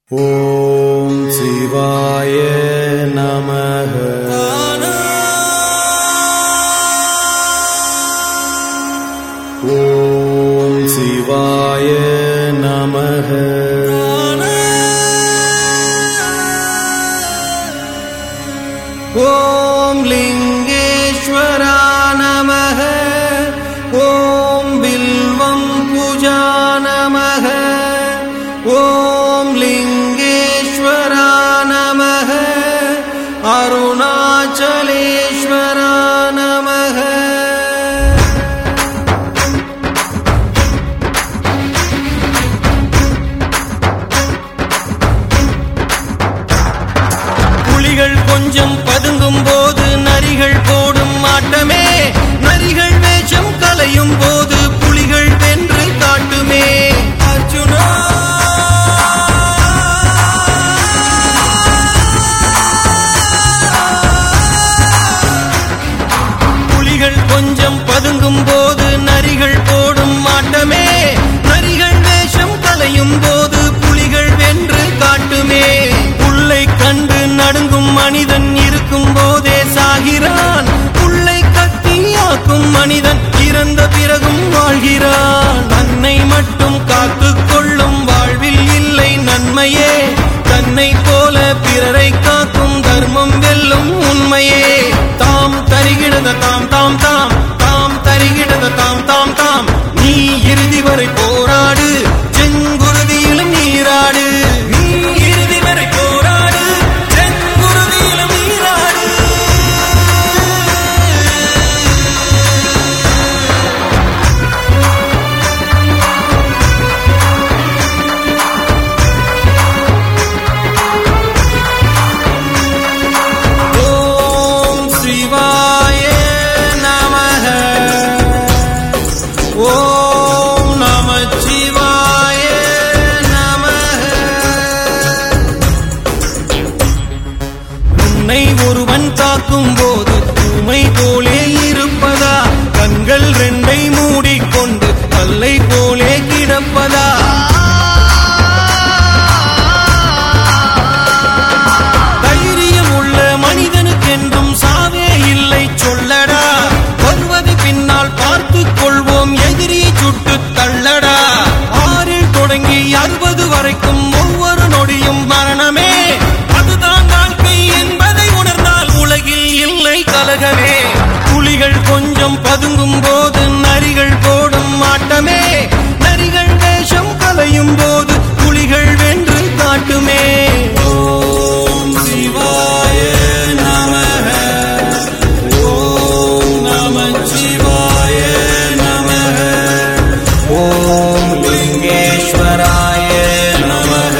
ஓம் சிவாய நமக ஓம் சிவாய நமக ஓம் லிங்கேஸ்வரா நமக ஓம் பில்வம் பூஜா நமக ஓம் லிங்கேஸ்வரா நமக அருணாச்சலேஸ்வரா நமக புலிகள் கொஞ்சம் பதுங்கும் போது நரிகள் போடும் ஆட்டமே நரிகள் வேஷம் கலையும் போது புலிகள் வென்று காட்டுமே அர்ஜுனா புலிகள் கொஞ்சம் பதுங்கும் போது நரிகள் போடும் ஆட்டமே நரிகள் வேஷம் கலையும் போது புலிகள் வென்று காட்டுமே புல்லை கண்டு நடுங்கும் மனிதன் இருக்கும் போதே சாகிறான் புல்லை கத்தியாக்கும் மனிதன் இறந்த பிறகும் வாழ்கிறான் தன்னை மட்டும் காத்துக் கொள்ளும் வாழ்வில் இல்லை நன்மையே தன்னை போல பிறரை காக்கும் தர்மம் வெல்லும் உண்மையே தாம் தருகிடத தாம் தாம் தாம் தாம் தருகிடத தாம் தாம் தாம் நீ இறுதி வரை போராடு செங்குருதியிலும் நீராடு நீ இறுதி வரை போராடு செங்குருதியிலும் நீராடு ஓம் சிவாய நமக ஓம் நமச்சிவாய நமக உன்னை ஒருவன் தாக்கும் போது ஊமை போலே இருப்பதா கண்கள் ரெண்டை மூடிக்கொண்டு கல்லை போலே கிடப்பதா தைரியம் உள்ள மனிதனுக்கென்றும் சாவே இல்லை சொல்லடா வருவது பின்னால் பார்த்துக் கொள்வோம் எதிரியை சுட்டு தள்ளடா ஆறில் தொடங்கி அறுபது வரைக்கும் ஒவ்வொரு நொடியும் மரணமே அதுதான் வாழ்க்கை என்பதை உணர்ந்தால் உலகில் இல்லை கலகமே புலிகள் கொஞ்சம் பதுங்கும் போது நரிகள் போடும் ஆட்டமே நரிகள் வேஷம் கலையும் போது புலிகள் வென்று காட்டுமே ஓம் சிவாய நமக ஓம் நமச்சிவாய நமக ஓம் லிங்கேஸ்வராய நமக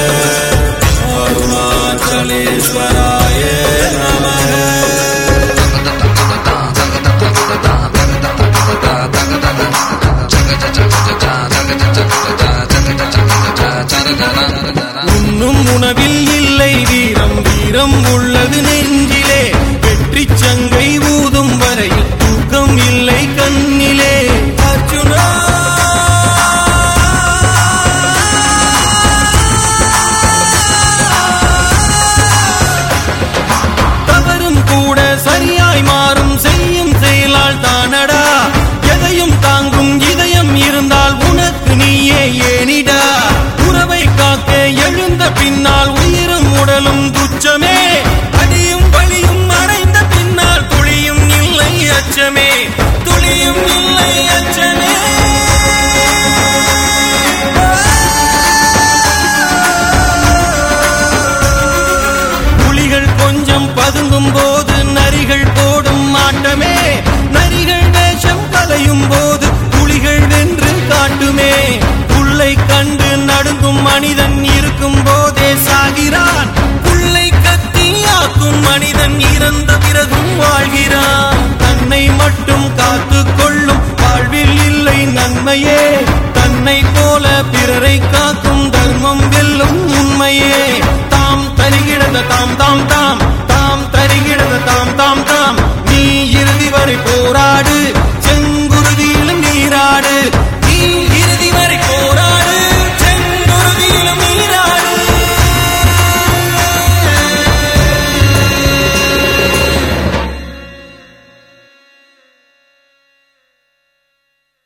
அருணாச்சலேஸ்வராய நமக உண்ணும் உணவில் இல்லை வீரம் வீரம் உள்ளது நெஞ்சிலே வெற்றி சங்கை ஊதும் வரையில் தூக்கம் இல்லை கண்ணிலே அர்ஜுனா தவறும் கூட சரியாய் மாறும் செய்யும் செயலால் தானடா எதையும் தாங்கும் இதயம் இருந்தால் உனக்கு நீயே ஏனிடா உறவை காக்க எழுந்த பின்னால் உயிரும் உடலும் துச்சமே அடியும் வலியும் அடைந்த பின்னால் துளியும் இல்லை அச்சமே துளியும் இல்லை அச்சமே புலிகள் கொஞ்சம் பதுங்கும் போது நரிகள் போடும் ஆட்டமே நரிகள் வேஷம் கலையும் போது புலிகள் வென்று காட்டுமே புல்லை கண்டு நடுங்கும் மனிதன் இருக்கும் போதே சாகிறான் புல்லை கத்தியாக்கும் மனிதன் இறந்த பிறகும் வாழ்கிறான் தன்னை மட்டும் காத்துக் கொள்ளும் வாழ்வில் இல்லை நன்மையே தன்னை போல பிறரை காக்கும் தர்மம் வெல்லும் உண்மையே தாம் தருகிடத தாம் தாம் தாம்